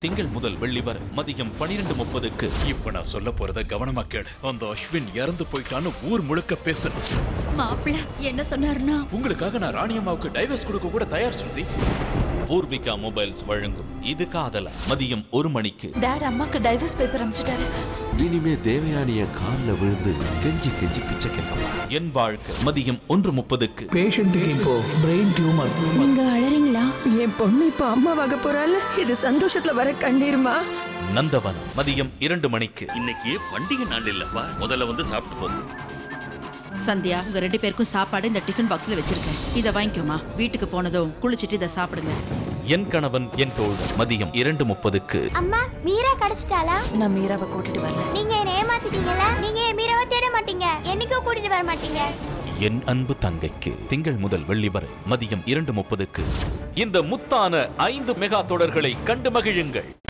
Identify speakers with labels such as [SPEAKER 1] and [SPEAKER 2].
[SPEAKER 1] திங்கள் முதல் வெள்ளி வரை மதியம் பனிரெண்டு முப்பதுக்கு
[SPEAKER 2] இப்ப நான் சொல்ல போறத கவனமா கேளு அந்த அஸ்வின் இறந்து போயிட்டான்னு ஊர் முழுக்க பேசணும்
[SPEAKER 3] மாப்பிள்ள என்ன சொன்னாருன்னா
[SPEAKER 2] உங்களுக்காக நான் ராணியம்மாவுக்கு டைவர்ஸ் கொடுக்க கூட தயார் ஸ்ருதி
[SPEAKER 1] பூர்விகா மொபைல்ஸ் வழங்கும் இது காதல மதியம் ஒரு மணிக்கு
[SPEAKER 3] டாட் அம்மாக்கு டைவர்ஸ் பேப்பர் அனுப்பிச்சிட்டாரு
[SPEAKER 4] இனிமே தேவயானிய காலில் விழுந்து கெஞ்சி கெஞ்சி பிச்சை கேட்கலாம்
[SPEAKER 1] என் வாழ்க்கை மதியம் ஒன்று முப்பதுக்கு
[SPEAKER 5] பேஷண்ட்டுக்கு இப்போ பிரெயின் டியூமர்
[SPEAKER 3] நீங்க அழறீங்களா
[SPEAKER 6] என் பொண்ணு இப்ப அம்மாவாக போறாள் இது சந்தோஷத்துல வர கண்ணீருமா
[SPEAKER 1] நந்தவனம் மதியம் இரண்டு மணிக்கு
[SPEAKER 7] இன்னைக்கு பண்டிகை நாள் இல்லப்பா முதல்ல வந்து சாப்பிட்டு போங்க
[SPEAKER 8] சந்தியா உங்க ரெண்டு பேருக்கும் சாப்பாடு இந்த டிஃபன் பாக்ஸ்ல வச்சிருக்கேன் இதை வாங்கிக்கோமா வீட்டுக்கு போனதும் குளிச்சிட்டு இதை சாப்பிடுங்க
[SPEAKER 1] என் கணவன் என் தோழ் மதியம் இரண்டு முப்பதுக்கு
[SPEAKER 9] அம்மா மீரா கிடைச்சிட்டாளா
[SPEAKER 3] நான் மீராவை கூட்டிட்டு வரல
[SPEAKER 9] நீங்க என்ன ஏமாத்திட்டீங்கல்ல நீங்க என் மீராவை தேட மாட்டீங்க என்னைக்கும் கூட்டிட்டு வர மாட்டீங்க
[SPEAKER 1] என் அன்பு தங்கைக்கு திங்கள் முதல் வெள்ளி வரை மதியம் இரண்டு முப்பதுக்கு இந்த முத்தான ஐந்து மெகா தொடர்களை கண்டு மகிழுங்கள்